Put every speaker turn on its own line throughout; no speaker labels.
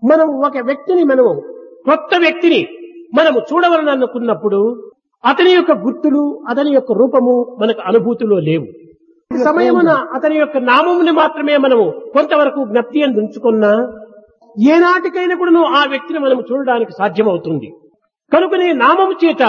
మనం ఒక వ్యక్తిని మనము కొత్త వ్యక్తిని మనము చూడవలని అనుకున్నప్పుడు అతని యొక్క గుర్తులు అతని యొక్క రూపము మనకు అనుభూతిలో లేవు సమయమున అతని యొక్క నామముని మాత్రమే మనము కొంతవరకు జ్ఞప్తి అని ఉంచుకున్నా ఏనాటికైనా కూడా ఆ వ్యక్తిని మనం చూడడానికి సాధ్యమవుతుంది కనుకనే నామము చేత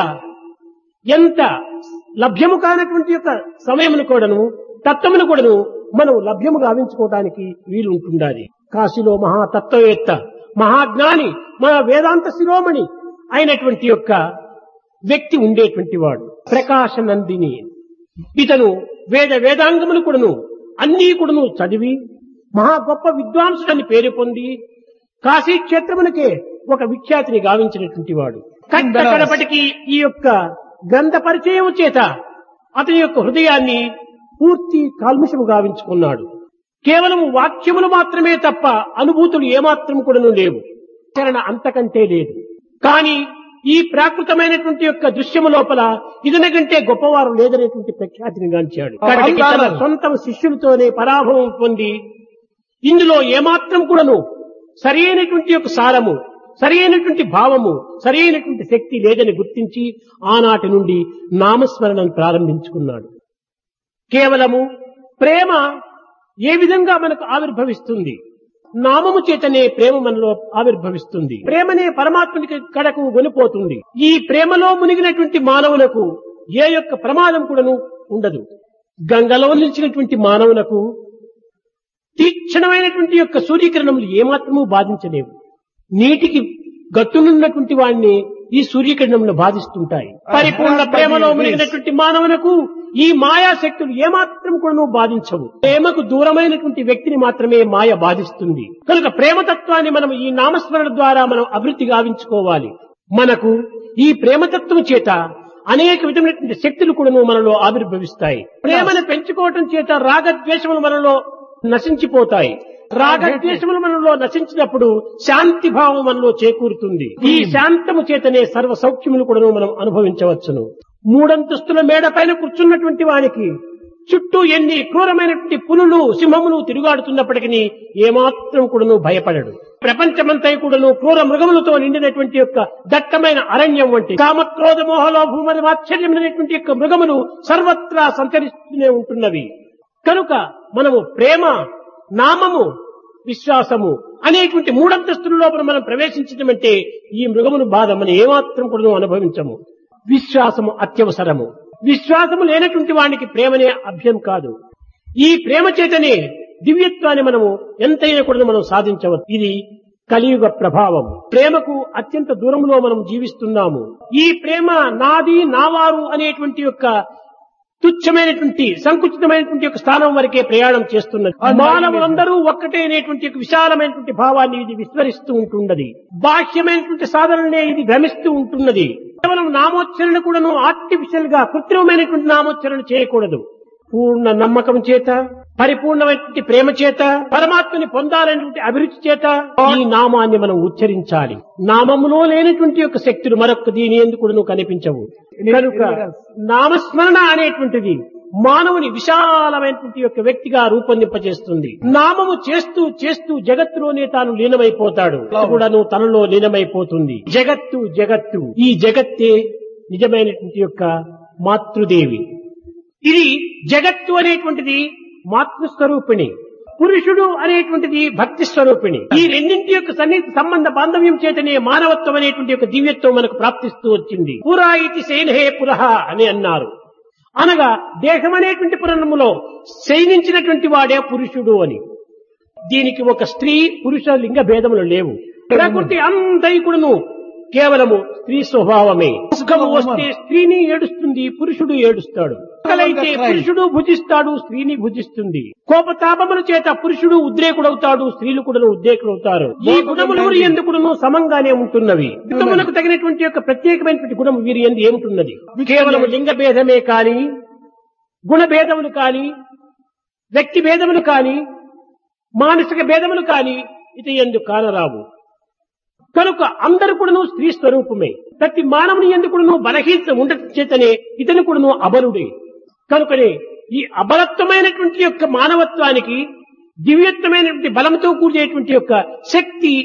ఎంత లభ్యము కానటువంటి యొక్క సమయమును కూడాను తత్వమును కూడాను మనం లభ్యము గావించుకోవడానికి వీలుంటుండాలి కాశీలో మహాతత్వవేత్త మహాజ్ఞాని మన వేదాంత శిరోమణి అయినటువంటి యొక్క వ్యక్తి ఉండేటువంటి వాడు ప్రకాశ నందిని ఇతను వేద వేదాంగములు కూడాను అన్నీ కూడాను చదివి మహా గొప్ప విద్వాంసుడని పేరు పొంది కాశీ క్షేత్రమునకే ఒక విఖ్యాతిని గావించినటువంటి వాడు కట్ట కడపటికి ఈ యొక్క గ్రంథ పరిచయం చేత అతని యొక్క హృదయాన్ని పూర్తి కాల్ముషము గావించుకున్నాడు కేవలం వాక్యములు మాత్రమే తప్ప అనుభూతులు ఏమాత్రం కూడాను లేవు చరణ అంతకంటే లేదు కానీ ఈ ప్రాకృతమైనటువంటి యొక్క దృశ్యము లోపల ఇతని కంటే గొప్పవారు లేదనేటువంటి ప్రఖ్యాతిని గాంచాడు కాబట్టి తన సొంత శిష్యులతోనే పరాభవం పొంది ఇందులో ఏమాత్రం కూడాను సరి అయినటువంటి యొక్క సారము సరి అయినటువంటి భావము సరి అయినటువంటి శక్తి లేదని గుర్తించి ఆనాటి నుండి నామస్మరణను ప్రారంభించుకున్నాడు కేవలము ప్రేమ ఏ విధంగా మనకు ఆవిర్భవిస్తుంది నామము చేతనే ప్రేమ మనలో ఆవిర్భవిస్తుంది ప్రేమనే పరమాత్మునికి కడకు కొనిపోతుంది ఈ ప్రేమలో మునిగినటువంటి మానవులకు ఏ యొక్క ప్రమాదం కూడాను ఉండదు గంగలో నిలిచినటువంటి మానవులకు తీక్షణమైనటువంటి యొక్క సూర్యకిరణములు ఏమాత్రము బాధించలేవు నీటికి గట్టునున్నటువంటి వాడిని ఈ సూర్యకిరణములు బాధిస్తుంటాయి పరిపూర్ణ ప్రేమలో మునిగినటువంటి మానవులకు ఈ మాయా శక్తులు ఏమాత్రం కూడా బాధించవు ప్రేమకు దూరమైనటువంటి వ్యక్తిని మాత్రమే మాయ బాధిస్తుంది కనుక ప్రేమతత్వాన్ని మనం ఈ నామస్మరణ ద్వారా మనం అభివృద్ధి గావించుకోవాలి మనకు ఈ ప్రేమతత్వం చేత అనేక విధమైనటువంటి శక్తులు కూడాను మనలో ఆవిర్భవిస్తాయి ప్రేమను పెంచుకోవటం చేత రాగద్వేషములు మనలో నశించిపోతాయి రాగద్వేషములు మనలో నశించినప్పుడు శాంతి భావం మనలో చేకూరుతుంది ఈ శాంతము చేతనే సర్వ సౌఖ్యములు కూడా మనం అనుభవించవచ్చును మూడంతస్తుల మేడ పైన కూర్చున్నటువంటి వానికి చుట్టూ ఎన్ని క్రూరమైనటువంటి పులులు సింహములు తిరుగాడుతున్నప్పటికీ ఏమాత్రం కూడాను భయపడడు ప్రపంచమంతా కూడాను క్రూర మృగములతో నిండినటువంటి యొక్క దట్టమైన అరణ్యం వంటి కామక్రోధ మోహలో భూమని ఆశ్చర్యమైనటువంటి యొక్క మృగములు సర్వత్రా సంచరిస్తూనే ఉంటున్నవి కనుక మనము ప్రేమ నామము విశ్వాసము అనేటువంటి మూడంతస్తుల లోపల మనం ప్రవేశించటమంటే ఈ మృగమును బాధ మనం ఏమాత్రం కూడా అనుభవించము విశ్వాసము అత్యవసరము విశ్వాసము లేనటువంటి వానికి ప్రేమనే అభ్యం కాదు ఈ ప్రేమ చేతనే దివ్యత్వాన్ని మనము ఎంతైనా కూడా మనం సాధించవచ్చు ఇది కలియుగ ప్రభావం ప్రేమకు అత్యంత దూరంలో మనం జీవిస్తున్నాము ఈ ప్రేమ నాది నావారు అనేటువంటి యొక్క తుచ్చమైనటువంటి సంకుచితమైనటువంటి యొక్క స్థానం వరకే ప్రయాణం చేస్తున్నది మానవులందరూ ఒక్కటే అనేటువంటి ఒక విశాలమైనటువంటి భావాన్ని ఇది విస్మరిస్తూ ఉంటున్నది బాహ్యమైనటువంటి సాధనలనే ఇది భ్రమిస్తూ ఉంటున్నది కేవలం నామోచ్చరణ కూడాను ఆర్టిఫిషియల్ గా కృత్రిమమైనటువంటి నామోచ్చరణ చేయకూడదు పూర్ణ నమ్మకం చేత పరిపూర్ణమైనటువంటి ప్రేమ చేత పరమాత్మని పొందాలనేటువంటి అభిరుచి చేత ఈ నామాన్ని మనం ఉచ్చరించాలి నామములో లేనటువంటి యొక్క శక్తులు మరొక దీని ఎందుకు కనిపించవు కనుక నామస్మరణ అనేటువంటిది మానవుని విశాలమైనటువంటి యొక్క వ్యక్తిగా రూపొందింపజేస్తుంది నామము చేస్తూ చేస్తూ జగత్తులోనే తాను లీనమైపోతాడు కూడాను తనలో లీనమైపోతుంది జగత్తు జగత్తు ఈ జగత్తే నిజమైనటువంటి యొక్క మాతృదేవి ఇది జగత్తు అనేటువంటిది మాతృస్వరూపిణి పురుషుడు అనేటువంటిది భక్తి స్వరూపిణి ఈ రెండింటి యొక్క సన్నిహిత సంబంధ బాంధవ్యం చేతనే మానవత్వం అనేటువంటి యొక్క దివ్యత్వం మనకు ప్రాప్తిస్తూ వచ్చింది పురా ఇతి శైనహే పురహ అని అన్నారు అనగా దేహం అనేటువంటి పురాణములో శయనించినటువంటి వాడే పురుషుడు అని దీనికి ఒక స్త్రీ పురుష లింగ భేదములు లేవు ప్రకృతి అంతైకుడును కేవలము స్త్రీ స్వభావమే సుఖము వస్తే స్త్రీని ఏడుస్తుంది పురుషుడు ఏడుస్తాడు ఆకలైతే పురుషుడు భుజిస్తాడు స్త్రీని భుజిస్తుంది కోపతాపముల చేత పురుషుడు ఉద్రేకుడవుతాడు స్త్రీలు కూడా ఉద్రేకుడవుతారు ఈ గుణములు వీరి ఎందుకును సమంగానే ఉంటున్నవి గుణములకు తగినటువంటి యొక్క ప్రత్యేకమైనటువంటి గుణం వీరి ఎందు ఏముంటున్నది కేవలం లింగ భేదమే కాని గుణభేదములు కాని వ్యక్తి భేదములు కాని మానసిక భేదములు కాని ఇది ఎందుకు కానరావు కనుక అందరు కూడాను స్త్రీ స్వరూపమే ప్రతి మానవుని ఎందుకును బలహీనత ఉండటం చేతనే ఇతను కూడాను అబలుడే కనుకనే ఈ అబలత్వమైనటువంటి యొక్క మానవత్వానికి దివ్యత్వమైనటువంటి బలంతో కూడినటువంటి యొక్క శక్తి